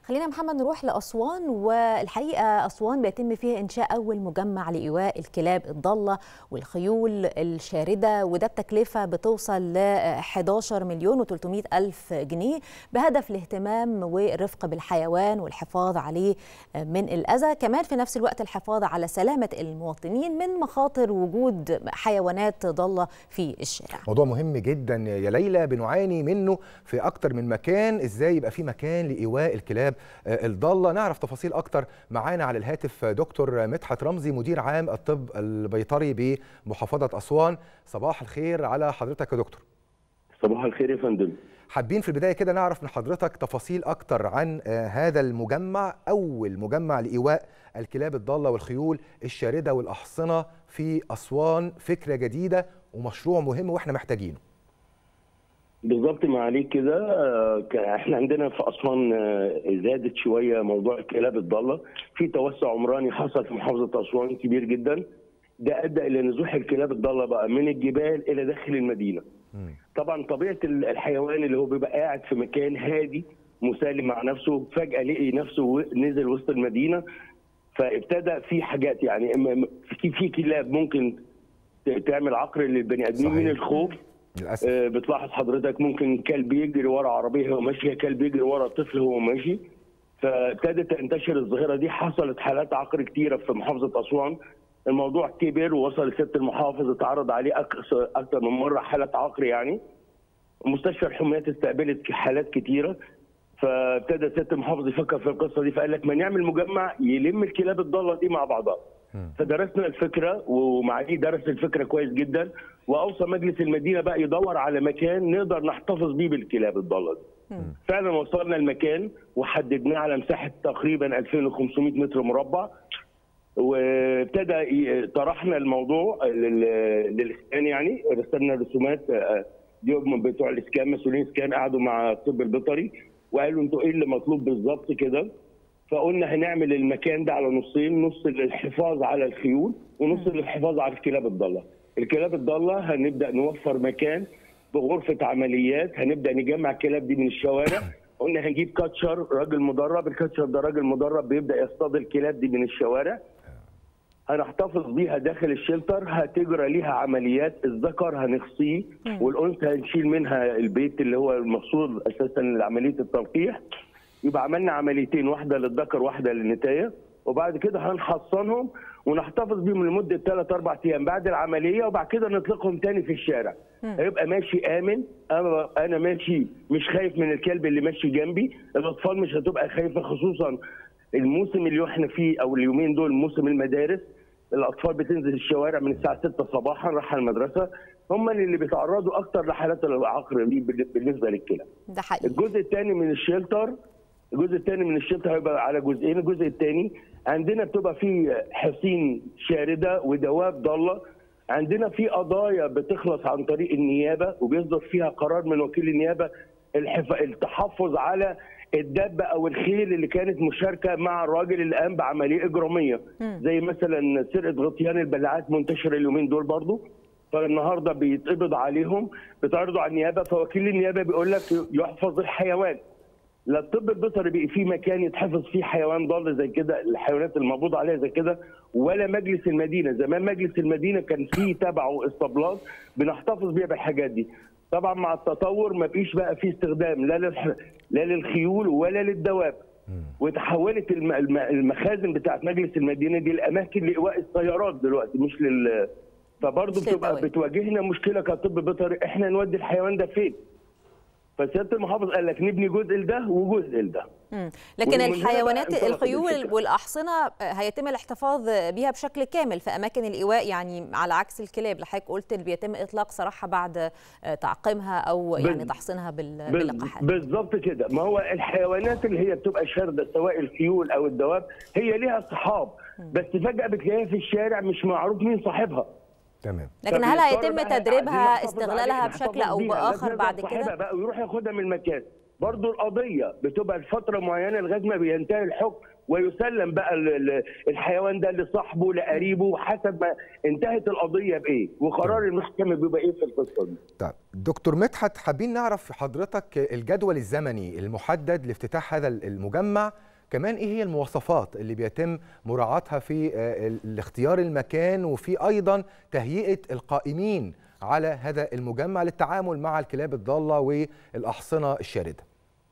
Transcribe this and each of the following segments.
خلينا محمد نروح لأسوان والحقيقة أسوان بيتم فيها إنشاء أول مجمع لإيواء الكلاب الضالة والخيول الشاردة وده بتكلفة بتوصل ل 11 مليون و300 ألف جنيه بهدف الاهتمام والرفق بالحيوان والحفاظ عليه من الأذى كمان في نفس الوقت الحفاظ على سلامة المواطنين من مخاطر وجود حيوانات ضالة في الشارع موضوع مهم جدا يا ليلى بنعاني منه في أكتر من مكان إزاي يبقى في مكان لإيواء الكلاب الضالة نعرف تفاصيل أكتر معانا على الهاتف دكتور مدحت رمزي مدير عام الطب البيطري بمحافظة أسوان صباح الخير على حضرتك يا دكتور صباح الخير يا فندم حابين في البداية كده نعرف من حضرتك تفاصيل أكتر عن هذا المجمع أول مجمع لإيواء الكلاب الضالة والخيول الشاردة والأحصنة في أسوان فكرة جديدة ومشروع مهم وإحنا محتاجينه بالظبط ما عليك كده احنا عندنا في اسوان زادت شويه موضوع الكلاب الضاله في توسع عمراني حصل في محافظه اسوان كبير جدا ده ادى الى نزوح الكلاب الضاله بقى من الجبال الى داخل المدينه طبعا طبيعه الحيوان اللي هو بيبقى قاعد في مكان هادي مسالم مع نفسه فجاه لقي نفسه نزل وسط المدينه فابتدى في حاجات يعني في في كلاب ممكن تعمل عقر للبني ادمين من الخوف للاسف آه بتلاحظ حضرتك ممكن كلب يجري ورا عربيه وهو ماشي كلب يجري ورا طفل وهو ماشي فابتدت تنتشر الظاهره دي حصلت حالات عقر كتيره في محافظه اسوان الموضوع كبر ووصل لست المحافظ اتعرض عليه اكثر من مره حاله عقر يعني مستشفى الحميات استقبلت حالات كتيره فابتدى ست المحافظ يفكر في القصه دي فقال لك ما نعمل مجمع يلم الكلاب الضاله دي مع بعضها فدرسنا الفكره ومعاليه درس الفكره كويس جدا واوصى مجلس المدينه بقى يدور على مكان نقدر نحتفظ بيه بالكلاب الضاله دي. فعلا وصلنا المكان وحددناه على مساحه تقريبا 2500 متر مربع وابتدى طرحنا الموضوع للاسكان يعني رسلنا رسومات دي بتوع الاسكان مسؤولين الاسكان قعدوا مع الطب البيطري وقالوا انتوا ايه اللي مطلوب بالظبط كده فقلنا هنعمل المكان ده على نصين نص للحفاظ على الخيول ونص للحفاظ على الكلاب الضاله الكلاب الضاله هنبدا نوفر مكان بغرفه عمليات هنبدا نجمع الكلاب دي من الشوارع قلنا هنجيب كاتشر راجل مدرب الكاتشر ده راجل مدرب بيبدا يصطاد الكلاب دي من الشوارع هنحتفظ بيها داخل الشلتر هتجرى ليها عمليات الذكر هنخصيه والانثى هنشيل منها البيت اللي هو المقصود اساسا لعمليه التلقيح يبقى عملنا عمليتين واحده للذكر واحده للنتايه وبعد كده هنحصنهم ونحتفظ بيهم لمده ثلاث اربع ايام بعد العمليه وبعد كده نطلقهم تاني في الشارع هيبقى ماشي امن انا انا ماشي مش خايف من الكلب اللي ماشي جنبي الاطفال مش هتبقى خايفه خصوصا الموسم اللي احنا فيه او اليومين دول موسم المدارس الاطفال بتنزل الشوارع من الساعه 6 صباحا رايحه المدرسه هم اللي بيتعرضوا اكتر لحالات العقر دي بالنسبه للكلاب. ده حقيقي. الجزء الثاني من الشيلتر الجزء الثاني من الشيلتر هيبقى على جزئين، الجزء الثاني عندنا بتبقى فيه حصين شارده ودواب ضاله عندنا في قضايا بتخلص عن طريق النيابه وبيصدر فيها قرار من وكيل النيابه الحف... التحفظ على الدابه او الخيل اللي كانت مشاركه مع الراجل اللي قام بعمليه اجراميه زي مثلا سرقه غطيان البلاعات منتشره اليومين دول برضو فالنهارده بيتقبض عليهم بيتعرضوا على النيابه فوكيل النيابه بيقول لك يحفظ الحيوان لا الطب البيطري بقى فيه مكان يتحفظ فيه حيوان ضال زي كده الحيوانات المقبوض عليها زي كده ولا مجلس المدينه زمان مجلس المدينه كان فيه تبعه اسطبلات بنحتفظ بيها بالحاجات دي طبعا مع التطور ما فيش بقى فيه استخدام لا للح... لا للخيول ولا للدواب وتحولت الم... المخازن بتاعت مجلس المدينه دي لاماكن لايواء السيارات دلوقتي مش لل فبرضه بتبقى بتواجهنا مشكله كطب بيطري احنا نودي الحيوان ده فين؟ فسياده المحافظ قال لك نبني جزء لده وجزء لده لكن الحيوانات الخيول والاحصنه هيتم الاحتفاظ بها بشكل كامل في اماكن الايواء يعني على عكس الكلاب اللي حضرتك قلت اللي بيتم اطلاق سراحها بعد تعقيمها او يعني تحصينها باللقاحات بالظبط كده ما هو الحيوانات اللي هي بتبقى شارده سواء الخيول او الدواب هي ليها صحاب بس فجاه بتلاقيها في الشارع مش معروف مين صاحبها تمام لكن هل هيتم تدريبها استغلالها بشكل او باخر بعد كده بقى ويروح ياخدها من المكان برضو القضيه بتبقى لفتره معينه لغايه ما بينتهي الحكم ويسلم بقى ال- ال- الحيوان ده لصاحبه لقريبه حسب ما انتهت القضيه بايه وقرار المحكمه بيبقى ايه في القصه دي طيب دكتور مدحت حابين نعرف حضرتك الجدول الزمني المحدد لافتتاح هذا المجمع كمان ايه هي المواصفات اللي بيتم مراعاتها في آه، ال- اختيار المكان وفي ايضا تهيئه القائمين على هذا المجمع للتعامل مع الكلاب الضاله والاحصنه الشارده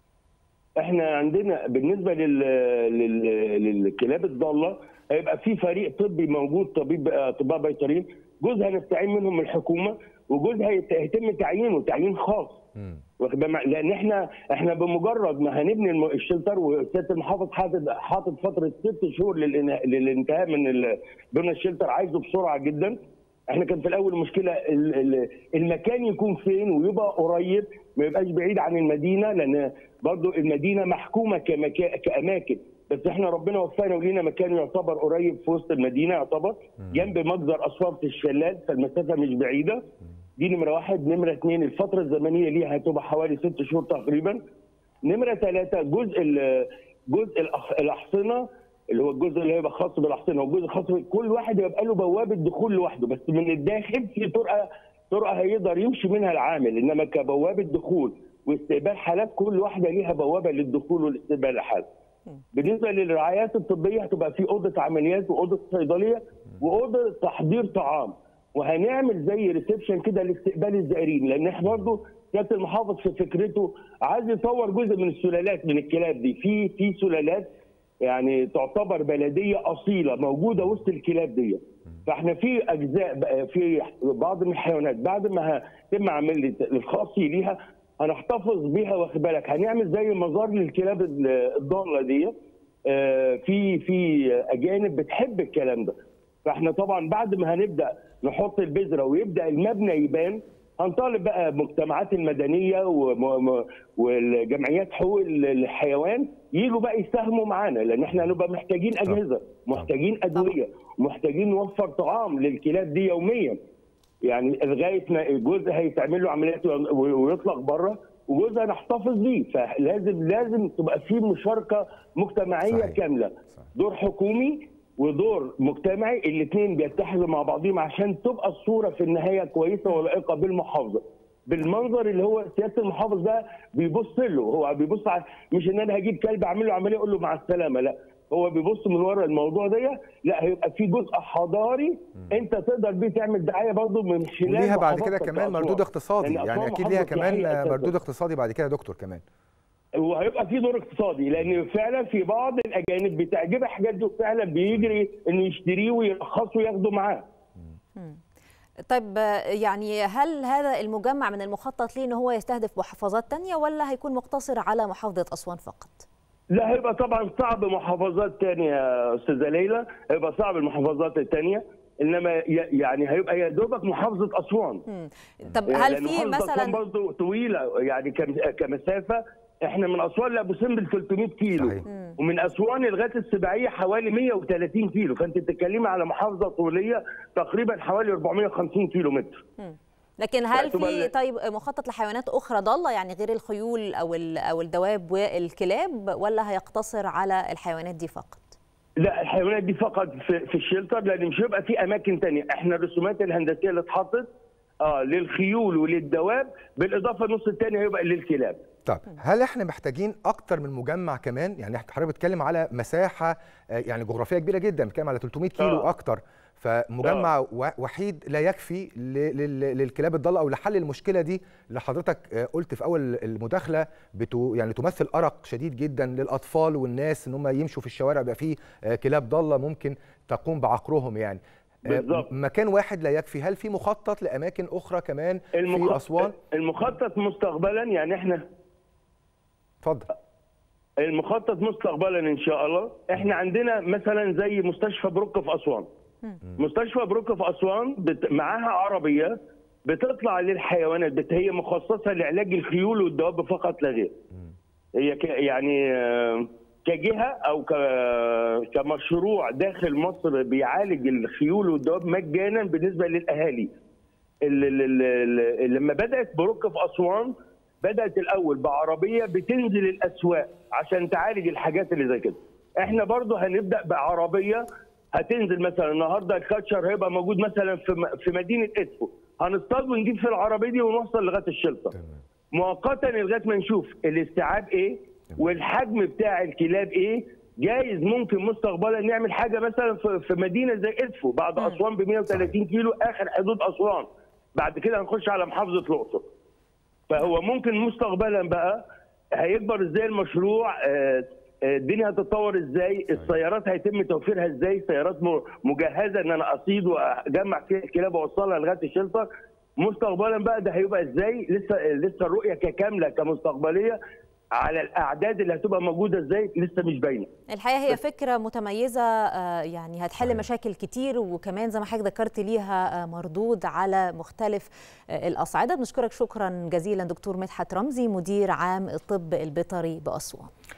احنا عندنا بالنسبه لل... لل... للكلاب الضاله هيبقى في فريق طبي موجود طبيب اطباء بيطريين جزء هنستعين منهم الحكومه وجزء هيت- هيتم تعيينه تعيين خاص مم. واخد بالك؟ لان احنا احنا بمجرد ما هنبني الم- الشلتر وسياده المحافظ حاطط حاطط فتره ست شهور للإنها- للانتهاء من ال- بناء الشلتر عايزه بسرعه جدا احنا كان في الاول المشكله ال- ال- المكان يكون فين ويبقى قريب ما يبقاش بعيد عن المدينه لان برضو المدينه محكومه كمكا كاماكن بس احنا ربنا وفقنا ولينا مكان يعتبر قريب في وسط المدينه يعتبر جنب مجزر اسوار في الشلال فالمسافه مش بعيده دي نمره واحد نمره اثنين الفتره الزمنيه ليها هتبقى حوالي ست شهور تقريبا نمره ثلاثه جزء ال- جزء الأح- الاحصنه اللي هو الجزء اللي هيبقى خاص بالاحصنه والجزء الخاص ب- كل واحد يبقى له بوابه دخول لوحده بس من الداخل في طرقه طرقه هيقدر يمشي منها العامل انما كبوابه دخول واستقبال حالات كل واحده ليها بوابه للدخول والاستقبال الحالات. بالنسبه للرعايات الطبيه هتبقى في اوضه عمليات واوضه صيدليه واوضه تحضير طعام وهنعمل زي ريسبشن كده لاستقبال الزائرين لان احنا برضه سياده المحافظ في فكرته عايز يطور جزء من السلالات من الكلاب دي في في سلالات يعني تعتبر بلديه اصيله موجوده وسط الكلاب دي فاحنا في اجزاء بقى في بعض من الحيوانات بعد ما هتم عمليه الخاص ليها هنحتفظ بيها واخد بالك هنعمل زي مزار للكلاب الضاله دي آه، في في اجانب بتحب الكلام ده فاحنا طبعا بعد ما هنبدا نحط البذره ويبدا المبنى يبان هنطالب بقى المجتمعات المدنيه وم- م- والجمعيات حقوق الحيوان يجوا بقى يساهموا معانا لان احنا هنبقى محتاجين اجهزه محتاجين ادويه محتاجين نوفر طعام للكلاب دي يوميا يعني لغايه ما جزء هيتعمل له عمليات ويطلق بره وجزء هنحتفظ بيه فلازم لازم تبقى في مشاركه مجتمعيه صحيح. كامله صحيح. دور حكومي ودور مجتمعي الاثنين بيتحدوا مع بعضهم عشان تبقى الصوره في النهايه كويسه ولائقه بالمحافظه بالمنظر اللي هو سياده المحافظ ده بيبص له هو بيبص على مش ان انا هجيب كلب اعمل له عمليه اقول له مع السلامه لا هو بيبص من ورا الموضوع ده لا هيبقى في جزء حضاري انت تقدر بيه تعمل دعايه برضه من خلال وليها بعد كده محافظتك كمان كأسوان. مردود اقتصادي لأن يعني أسوان اكيد ليها محافظة كمان سياحية أساساً. مردود اقتصادي بعد كده يا دكتور كمان وهيبقى في دور اقتصادي لان فعلا في بعض الاجانب بتعجبها حاجات دي وفعلا بيجري انه يشتريه ويرخصه وياخده معاه طيب يعني هل هذا المجمع من المخطط ليه ان هو يستهدف محافظات تانية ولا هيكون مقتصر على محافظة أسوان فقط؟ لا هيبقى طبعا صعب محافظات تانية يا استاذه ليلى هيبقى صعب المحافظات التانية انما ي- يعني هيبقى يا دوبك محافظه اسوان مم. طب هل لأن في محافظة أسوان مثلا برضه طويله يعني كم- كمسافه احنا من اسوان لابو سمبل 300 كيلو صحيح. ومن اسوان لغايه السباعيه حوالي 130 كيلو فانت بتتكلمي على محافظه طوليه تقريبا حوالي 450 كيلو متر لكن هل تبقى في ال- طيب مخطط لحيوانات أخرى ضالة يعني غير الخيول أو ال- أو الدواب والكلاب ولا هيقتصر على الحيوانات دي فقط؟ لا الحيوانات دي فقط في, في الشيلتر لان مش هيبقى في اماكن تانية احنا الرسومات الهندسيه اللي اتحطت اه للخيول وللدواب بالاضافه النص الثاني هيبقى للكلاب طب هل احنا محتاجين اكتر من مجمع كمان يعني حضرتك بتتكلم على مساحه آه، يعني جغرافيه كبيره جدا بتتكلم على 300 كيلو آه. اكتر فمجمع و- وحيد لا يكفي ل- لل- للكلاب الضاله او لحل المشكله دي اللي حضرتك آه، قلت في اول المداخله بتو يعني تمثل ارق شديد جدا للاطفال والناس ان هم يمشوا في الشوارع يبقى فيه آه، كلاب ضاله ممكن تقوم بعقرهم يعني آه، بالظبط. مكان واحد لا يكفي هل في مخطط لاماكن اخرى كمان في المخ- اسوان المخطط مستقبلا يعني احنا اتفضل المخطط مستقبلا ان شاء الله احنا عندنا مثلا زي مستشفى بروك في اسوان مستشفى بروك في اسوان بت... معاها عربيه بتطلع للحيوانات بت... هي مخصصه لعلاج الخيول والدواب فقط لا غير هي ك... يعني آه، كجهه او ك... كمشروع داخل مصر بيعالج الخيول والدواب مجانا بالنسبه للاهالي ال- ال- ال- ال- لما بدات بروك في اسوان بدات الاول بعربيه بتنزل الاسواق عشان تعالج الحاجات اللي زي كده احنا برضو هنبدا بعربيه هتنزل مثلا النهارده الكاتشر هيبقى موجود مثلا في م- في مدينه ادفو هنصطاد ونجيب في العربيه دي ونوصل لغايه الشلطه مؤقتا لغايه ما نشوف الاستيعاب ايه والحجم بتاع الكلاب ايه جايز ممكن مستقبلا نعمل حاجه مثلا في في مدينه زي ادفو بعد اسوان ب 130 كيلو اخر حدود اسوان بعد كده هنخش على محافظه الاقصر فهو ممكن مستقبلا بقى هيكبر ازاي المشروع آه، آه، الدنيا هتتطور ازاي السيارات هيتم توفيرها ازاي سيارات م- مجهزه ان انا اصيد واجمع فيها الكلاب واوصلها لغايه الشلطه مستقبلا بقى ده هيبقى ازاي لسه لسه الرؤيه ككامله كمستقبليه على الاعداد اللي هتبقى موجوده ازاي لسه مش باينه الحقيقه هي فكره متميزه آه، يعني هتحل صحيح. مشاكل كتير وكمان زي ما حضرتك ذكرت ليها آه، مردود على مختلف آه، الاصعده بنشكرك شكرا جزيلا دكتور مدحت رمزي مدير عام الطب البيطري باسوان